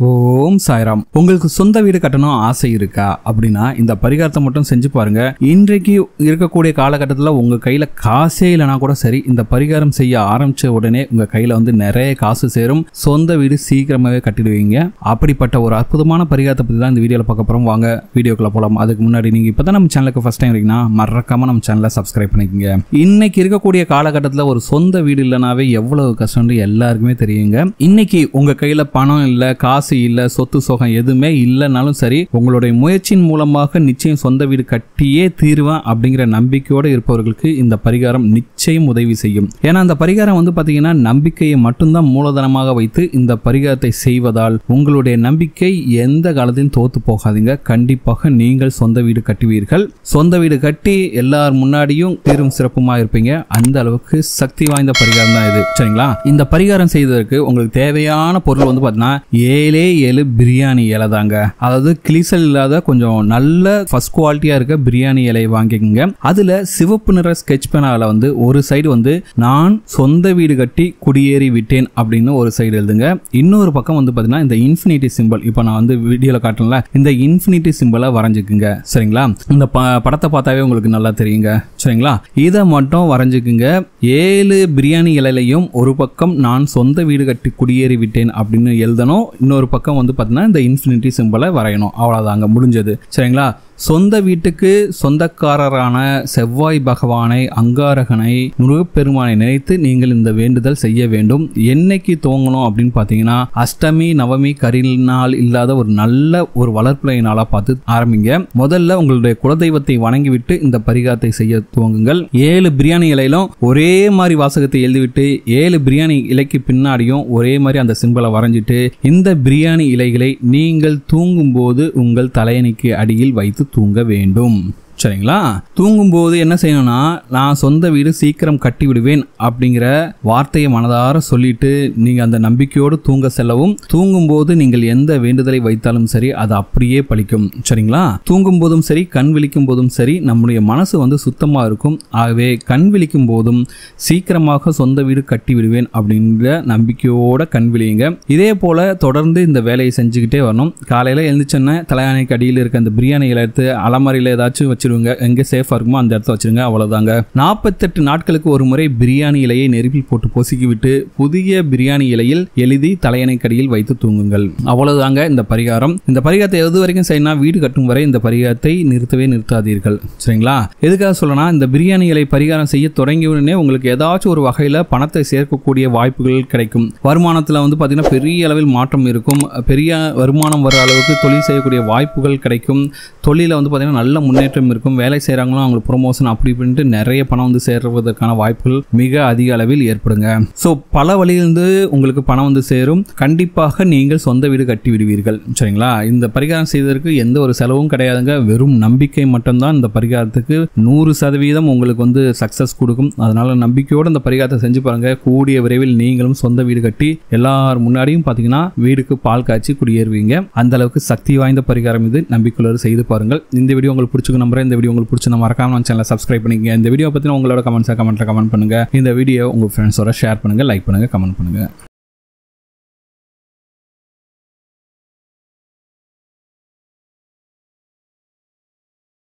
ஓம் சாய்ராம் உங்களுக்கு சொந்த வீடு கட்டணும் ஆசை இருக்கா அப்படின்னா இந்த பரிகாரத்தை மட்டும் செஞ்சு பாருங்க இன்றைக்கு இருக்கக்கூடிய காலகட்டத்தில் உங்க கையில காசே இல்லைனா கூட சரி இந்த பரிகாரம் செய்ய ஆரம்பிச்ச உடனே உங்க கையில வந்து நிறைய காசு சேரும் சொந்த வீடு சீக்கிரமாவே கட்டிடுவீங்க அப்படிப்பட்ட ஒரு அற்புதமான பரிகாரத்தை பத்தி தான் இந்த வீடியோல பார்க்க போறோம் வாங்க வீடியோக்குள்ள போலாம் அதுக்கு முன்னாடி நீங்க இப்பதான் நம்ம சேனலுக்கு ஃபர்ஸ்ட் டைம் இருக்கீங்கன்னா மறக்காம நம்ம சேனலை சப்ஸ்கிரைப் பண்ணிக்கோங்க இன்னைக்கு இருக்கக்கூடிய காலகட்டத்தில் ஒரு சொந்த வீடு இல்லைனாவே எவ்வளவு கஷ்டம்னு எல்லாருக்குமே தெரியுங்க இன்னைக்கு உங்க கையில பணம் இல்ல காசு இல்ல சொத்து சுகம் எதுவுமே இல்லைனாலும் சரி உங்களுடைய முயற்சியின் மூலமாக நிச்சயம் சொந்த வீடு கட்டியே தீருவேன் அப்படிங்கிற நம்பிக்கையோடு இருப்பவர்களுக்கு இந்த பரிகாரம் நிச்சயம் உதவி செய்யும் ஏன்னா அந்த பரிகாரம் வந்து பாத்தீங்கன்னா நம்பிக்கையை மட்டும்தான் மூலதனமாக வைத்து இந்த பரிகாரத்தை செய்வதால் உங்களுடைய நம்பிக்கை எந்த காலத்தையும் தோத்து போகாதீங்க கண்டிப்பாக நீங்கள் சொந்த வீடு கட்டுவீர்கள் சொந்த வீடு கட்டி எல்லார் முன்னாடியும் தீரும் சிறப்புமா இருப்பீங்க அந்த அளவுக்கு சக்தி வாய்ந்த பரிகாரம் தான் இது சரிங்களா இந்த பரிகாரம் செய்வதற்கு உங்களுக்கு தேவையான பொருள் வந்து பாத்தீங்கன்னா ஏழே ஏழு பிரியாணி இலை தாங்க அதாவது கிளிசல் இல்லாத கொஞ்சம் நல்ல ஃபர்ஸ்ட் குவாலிட்டியா இருக்க பிரியாணி இலையை வாங்கிக்கோங்க அதுல சிவப்பு நிற ஸ்கெட்ச் பெனால வந்து ஒரு சைடு வந்து நான் சொந்த வீடு கட்டி குடியேறி விட்டேன் அப்படின்னு ஒரு சைடு எழுதுங்க இன்னொரு பக்கம் வந்து பாத்தீங்கன்னா இந்த இன்ஃபினிட்டி சிம்பிள் இப்போ நான் வந்து வீடியோல காட்டல இந்த இன்ஃபினிட்டி சிம்பிளை வரைஞ்சுக்குங்க சரிங்களா இந்த ப- படத்தை பார்த்தாவே உங்களுக்கு நல்லா தெரியுங்க சரிங்களா இதை மட்டும் வரைஞ்சுக்குங்க ஏழு பிரியாணி இலையிலையும் ஒரு பக்கம் நான் சொந்த வீடு கட்டி குடியேறி விட்டேன் அப்படின்னு எழுதணும் இன்னொரு பக்கம் வந்து பார்த்தீங்கன்னா இந்த இன்ஃபினிட்டி சிம்பிளை வரையணும் அவ்வளோதாங்க முடிஞ்சது சரிங்களா சொந்த வீட்டுக்கு சொந்தக்காரரான செவ்வாய் பகவானை அங்காரகனை முருகப்பெருமானை நினைத்து நீங்கள் இந்த வேண்டுதல் செய்ய வேண்டும் என்னைக்கு துவங்கணும் அப்படின்னு பார்த்தீங்கன்னா அஷ்டமி நவமி கரிநாள் இல்லாத ஒரு நல்ல ஒரு வளர்ப்புலை நாளாக பார்த்து ஆரம்பிங்க முதல்ல உங்களுடைய குலதெய்வத்தை வணங்கிவிட்டு இந்த பரிகாரத்தை செய்ய துவங்குங்கள் ஏழு பிரியாணி இலையிலும் ஒரே மாதிரி வாசகத்தை எழுதிவிட்டு ஏழு பிரியாணி இலைக்கு பின்னாடியும் ஒரே மாதிரி அந்த சிம்பலை வரைஞ்சிட்டு இந்த பிரியாணி இலைகளை நீங்கள் தூங்கும்போது உங்கள் தலையணைக்கு அடியில் வைத்து தூங்க வேண்டும் சரிங்களா தூங்கும்போது என்ன செய்யணும்னா நான் சொந்த வீடு சீக்கிரம் கட்டி விடுவேன் அப்படிங்கிற வார்த்தையை மனதார சொல்லிட்டு நீங்க அந்த நம்பிக்கையோடு தூங்க செல்லவும் தூங்கும்போது நீங்கள் எந்த வேண்டுதலை வைத்தாலும் சரி அது அப்படியே பலிக்கும் சரிங்களா தூங்கும் போதும் சரி கண் விழிக்கும் போதும் சரி நம்முடைய மனசு வந்து சுத்தமா இருக்கும் ஆகவே கண் விழிக்கும் போதும் சீக்கிரமாக சொந்த வீடு கட்டி விடுவேன் அப்படிங்கிற நம்பிக்கையோட கண் விழியுங்க இதே போல தொடர்ந்து இந்த வேலையை செஞ்சுக்கிட்டே வரணும் காலையில எழுந்திரிச்சோன்னே தலையாணைக்கு அடியில் இருக்க அந்த பிரியாணி இலை எடுத்து அலமாரியில் ஏதாச்சும் வச்சிருங்க எங்க சேஃபா இருக்குமோ அந்த இடத்த வச்சிருங்க அவ்வளவுதாங்க நாற்பத்தெட்டு நாட்களுக்கு ஒரு முறை பிரியாணி இலையை நெருப்பில் போட்டு பொசுக்கி விட்டு புதிய பிரியாணி இலையில் எழுதி தலையணை கடியில் வைத்து தூங்குங்கள் அவ்வளவுதாங்க இந்த பரிகாரம் இந்த பரிகாரத்தை எது வரைக்கும் செய்யணும் வீடு கட்டும் வரை இந்த பரிகாரத்தை நிறுத்தவே நிறுத்தாதீர்கள் சரிங்களா எதுக்காக சொல்லனா இந்த பிரியாணி இலை பரிகாரம் செய்ய தொடங்கிய உடனே உங்களுக்கு ஏதாச்சும் ஒரு வகையில பணத்தை சேர்க்கக்கூடிய வாய்ப்புகள் கிடைக்கும் வருமானத்துல வந்து பாத்தீங்கன்னா பெரிய அளவில் மாற்றம் இருக்கும் பெரிய வருமானம் வர அளவுக்கு தொழில் செய்யக்கூடிய வாய்ப்புகள் கிடைக்கும் தொழில வந்து பாத்தீங்கன்னா நல்ல முன்னேற்றம் இருக்கும் வேலை செய்கிறாங்களோ அவங்களுக்கு ப்ரொமோஷன் அப்படி இப்படின்ட்டு நிறைய பணம் வந்து சேர்வதற்கான வாய்ப்புகள் மிக அதிக அளவில் ஏற்படுங்க ஸோ பல வழியிலிருந்து உங்களுக்கு பணம் வந்து சேரும் கண்டிப்பாக நீங்கள் சொந்த வீடு கட்டி விடுவீர்கள் சரிங்களா இந்த பரிகாரம் செய்வதற்கு எந்த ஒரு செலவும் கிடையாதுங்க வெறும் நம்பிக்கை மட்டும்தான் இந்த பரிகாரத்துக்கு நூறு சதவீதம் உங்களுக்கு வந்து சக்சஸ் கொடுக்கும் அதனால நம்பிக்கையோடு இந்த பரிகாரத்தை செஞ்சு பாருங்க கூடிய விரைவில் நீங்களும் சொந்த வீடு கட்டி எல்லார் முன்னாடியும் பார்த்தீங்கன்னா வீடுக்கு பால் காய்ச்சி குடியேறுவீங்க அந்த அளவுக்கு சக்தி வாய்ந்த பரிகாரம் இது நம்பிக்கையுள்ளவர் செய்து பாருங்கள் இந்த வீடியோ உங்களுக்கு பிடிச்சிருக்கு நம்புறேன் இந்த வீடியோ உங்களுக்கு பிடிச்சிருந்தா மறக்காம நம்ம சேனலை சப்ஸ்கிரைப் பண்ணிக்கங்க இந்த வீடியோ பற்றின உங்களோட கமெண்ட்ஸை கமெண்ட்ல கமெண்ட் பண்ணுங்க இந்த வீடியோ உங்க ஃப்ரெண்ட்ஸோட ஷேர் பண்ணுங்க லைக் பண்ணுங்க கமெண்ட் பண்ணுங்க